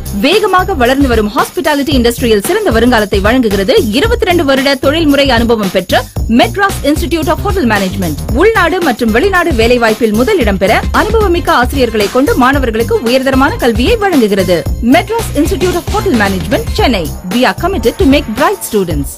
வேகமாக வளர்ந்து வரும் ஹாஸ்பிட்டாலிட்டி இண்டஸ்ட்ரியில் சிறந்த வருங்காலத்தை வழங்குகிறது இருபத்தி ரெண்டு வருட தொழில்முறை அனுபவம் பெற்ற Madras institute of hotel management உள்நாடு மற்றும் வெளிநாடு வேலைவாய்ப்பில் முதலிடம் பெற அனுபவமிக்க ஆசிரியர்களை கொண்டு மாணவர்களுக்கு உயர்தரமான கல்வியை வழங்குகிறது Madras institute of hotel management Chennai we are committed to make pride students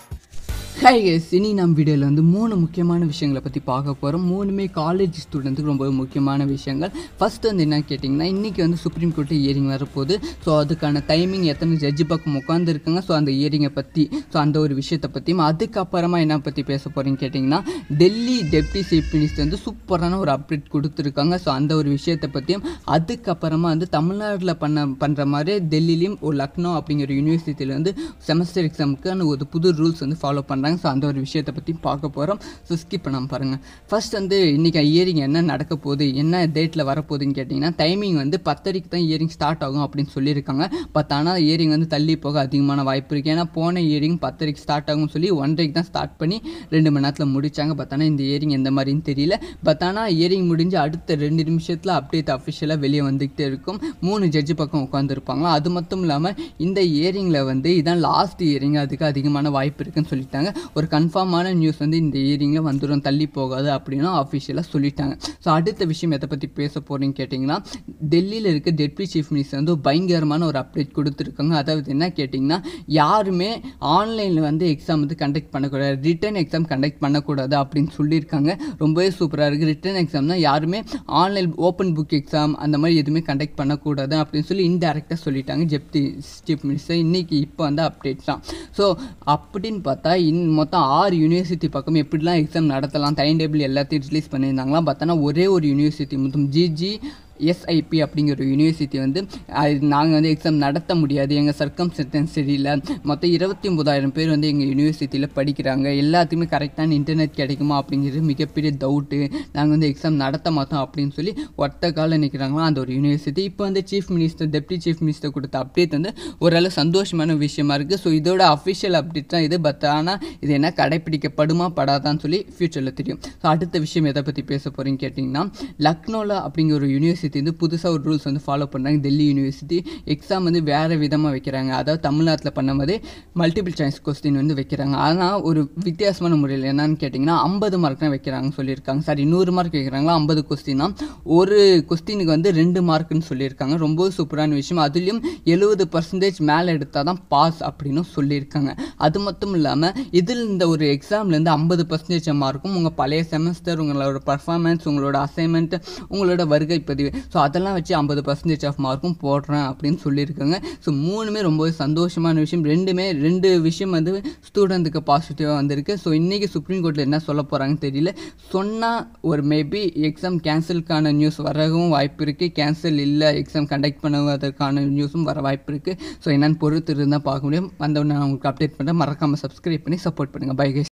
hi guys இனி நம்ம வீடியோவில் வந்து மூணு முக்கியமான விஷயங்களை பற்றி பார்க்க போகிறோம் மூணுமே காலேஜ் ஸ்டூடெண்ட்டுக்கு ரொம்ப முக்கியமான விஷயங்கள் ஃபர்ஸ்ட் வந்து என்ன கேட்டிங்கன்னா இன்றைக்கி வந்து சுப்ரீம் கோர்ட்டு இயரிங் வரப்போகுது ஸோ அதுக்கான டைமிங் எத்தனை ஜட்ஜி பக்கம் உட்காந்துருக்காங்க ஸோ அந்த இயரிங்கை பற்றி ஸோ அந்த ஒரு விஷயத்தை பற்றியும் அதுக்கப்புறமா என்ன பற்றி பேச போகிறீங்க கேட்டிங்கன்னா டெல்லி டெப்டி சீஃப் மினிஸ்டர் வந்து சூப்பரான ஒரு அப்டேட் கொடுத்துருக்காங்க ஸோ அந்த ஒரு விஷயத்தை பற்றியும் அதுக்கப்புறமா வந்து தமிழ்நாட்டில் பண்ண பண்ணுற மாதிரி டெல்லிலையும் ஒரு லக்னோ அப்படிங்கிற யூனிவர்சிட்டியில் வந்து செமஸ்டர் எக்ஸாமுக்கான ஒரு புது ரூல்ஸ் வந்து ஃபாலோ பண்ணுறாங்க ஸோ அந்த ஒரு விஷயத்தை பற்றி பார்க்க போகிறோம் ஸோ ஸ்கிப் பண்ணாம பாருங்கள் ஃபர்ஸ்ட் வந்து இன்றைக்கி இயரிங் என்ன நடக்க போகுது என்ன டேட்டில் வரப்போகுதுன்னு கேட்டிங்கன்னா டைமிங் வந்து பத்தரைக்கு தான் இயரிங் ஸ்டார்ட் ஆகும் அப்படின்னு சொல்லியிருக்காங்க பட் ஆனால் இயரிங் வந்து தள்ளி போக அதிகமான வாய்ப்பு இருக்குது ஏன்னா போன இயரிங் பத்தரைக்கு ஸ்டார்ட் ஆகும்னு சொல்லி ஒன்றரைக்கு தான் ஸ்டார்ட் பண்ணி ரெண்டு மணி நேரத்தில் முடிச்சாங்க பட் ஆனால் இந்த இயரிங் எந்த மாதிரின்னு தெரியல பட் ஆனால் இயரிங் முடிஞ்சு அடுத்த ரெண்டு நிமிஷத்தில் அப்டேட் அஃபிஷியலாக வெளியே வந்துக்கிட்டே இருக்கும் மூணு ஜட்ஜி பக்கம் உட்காந்துருப்பாங்களா அது மட்டும் இல்லாமல் இந்த இயரிங்கில் வந்து இதான் லாஸ்ட் இயரிங் அதுக்கு அதிகமான வாய்ப்பு இருக்குன்னு சொல்லிட்டாங்க ஒரு கன்ஃபார்மான நியூஸ் வந்து இந்த இயரிங்கில் வந்துடும் தள்ளி போகாது அப்படின்னு அஃபிஷியலாக சொல்லிட்டாங்க ஸோ அடுத்த விஷயம் எதை பற்றி பேச போகிறீங்க கேட்டிங்கன்னா டெல்லியில் இருக்க டெப்டி சீஃப் மினிஸ்டர் வந்து ஒரு பயங்கரமான ஒரு அப்டேட் கொடுத்துருக்காங்க அதாவது என்ன கேட்டிங்கன்னா யாருமே ஆன்லைனில் வந்து எக்ஸாம் வந்து கண்டக்ட் பண்ணக்கூடாது ரிட்டன் எக்ஸாம் கண்டக்ட் பண்ணக்கூடாது அப்படின்னு சொல்லியிருக்காங்க ரொம்பவே சூப்பராக இருக்குது ரிட்டன் எக்ஸாம்னா யாருமே ஆன்லைன் ஓப்பன் புக் எக்ஸாம் அந்த மாதிரி எதுவுமே கண்டக்ட் பண்ணக்கூடாது அப்படின்னு சொல்லி இன்டெரக்டாக சொல்லிட்டாங்க ஜெப்டி சீஃப் மினிஸ்டர் இன்னைக்கு இப்போ வந்து அப்டேட் தான் ஸோ அப்படின்னு பார்த்தா இன் மொத்தம் ஆறு யூனிவர்சிட்டி பக்கம் எப்படிலாம் எக்ஸாம் நடத்தலாம் டைம் டேபிள் எல்லாத்தையும் ரிலீஸ் பண்ணியிருந்தாங்களாம் பார்த்தோன்னா ஒரே ஒரு யூனிவர்சிட்டி மொத்தம் ஜிஜி எஸ்ஐபி அப்படிங்கிற ஒரு யூனிவர்சிட்டி வந்து நாங்கள் வந்து எக்ஸாம் நடத்த முடியாது எங்கள் சர்க்கம் சென்டென்ஸ் சரியில்லை மொத்தம் இருபத்தி ஒம்பதாயிரம் பேர் வந்து எங்கள் யூனிவர்சிட்டியில் படிக்கிறாங்க எல்லாத்துக்குமே கரெக்டான இன்டர்நெட் கிடைக்குமா அப்படிங்கிறது மிகப்பெரிய டவுட்டு நாங்கள் வந்து எக்ஸாம் நடத்த மாட்டோம் அப்படின்னு சொல்லி ஒத்த காலில் நிற்கிறாங்களா அந்த ஒரு யூனிவர்சிட்டி இப்போ வந்து chief minister deputy chief minister கொடுத்த அப்டேட் வந்து ஓரளவு சந்தோஷமான விஷயமா இருக்குது ஸோ இதோட அஃபிஷியல் அப்டேட் தான் இது பட் ஆனால் இது என்ன கடைப்பிடிக்கப்படுமா படாதான்னு சொல்லி ஃப்யூச்சரில் தெரியும் ஸோ அடுத்த விஷயம் எதை பற்றி பேச போகிறீங்க கேட்டிங்கன்னா லக்னோவில் அப்படிங்கிற ஒரு யூனிவர்சிட்டி வந்து புதுசாக ஒரு ரூல்ஸ் வந்து ஃபாலோ பண்ணுறாங்க டெல்லி யூனிவர்சிட்டி எக்ஸாம் வந்து வேறு விதமாக வைக்கிறாங்க அதாவது தமிழ்நாட்டில் பண்ண மாதிரி மல்டிபிள் சாய்ஸ் கொஸ்டின் வந்து வைக்கிறாங்க ஆனால் ஒரு வித்தியாசமான முறையில் என்னன்னு கேட்டிங்கன்னா ஐம்பது மார்க் தான் வைக்கிறாங்கன்னு சொல்லியிருக்காங்க சாரி நூறு மார்க் வைக்கிறாங்களா ஐம்பது கொஸ்டினா ஒரு கொஸ்டினுக்கு வந்து ரெண்டு மார்க்குன்னு சொல்லியிருக்காங்க ரொம்ப சூப்பரான விஷயம் அதுலேயும் எழுபது பர்சன்டேஜ் மேலே எடுத்தால் தான் பாஸ் அப்படின்னு சொல்லியிருக்காங்க அது மட்டும் இல்லாமல் இதில் இந்த ஒரு எக்ஸாம்லேருந்து ஐம்பது பர்சன்டேஜ் மார்க்கும் உங்கள் பழைய செமஸ்டர் உங்களோட பர்ஃபார்மன்ஸ் உங்களோட அசைன்மெண்ட் உங்களோட வருகை பதிவு ஸோ அதெல்லாம் வச்சு ஐம்பது பர்சன்டேஜ் ஆஃப் மார்க்கும் போடுறேன் அப்படின்னு சொல்லியிருக்காங்க ஸோ மூணுமே ரொம்பவே சந்தோஷமான விஷயம் ரெண்டுமே ரெண்டு விஷயம் வந்து ஸ்டூடெண்ட்டுக்கு பாசிட்டிவாக வந்திருக்கு ஸோ இன்றைக்கி சுப்ரீம் கோர்ட்டில் என்ன சொல்ல போகிறாங்கன்னு தெரியல சொன்னால் ஒரு மேபி எக்ஸாம் கேன்சலுக்கான நியூஸ் வரவும் வாய்ப்பு இருக்குது கேன்சல் இல்லை எக்ஸாம் கண்டக்ட் பண்ணுவதற்கான நியூஸும் வர வாய்ப்பு இருக்குது ஸோ என்னென்னு பொறுத்து இருந்தால் பார்க்க முடியும் வந்தவொடனே நான் உங்களுக்கு அப்டேட் பண்ணுறேன் மறக்காமல் சப்ஸ்கிரைப் பண்ணி சப்போர்ட் பண்ணுங்கள் பை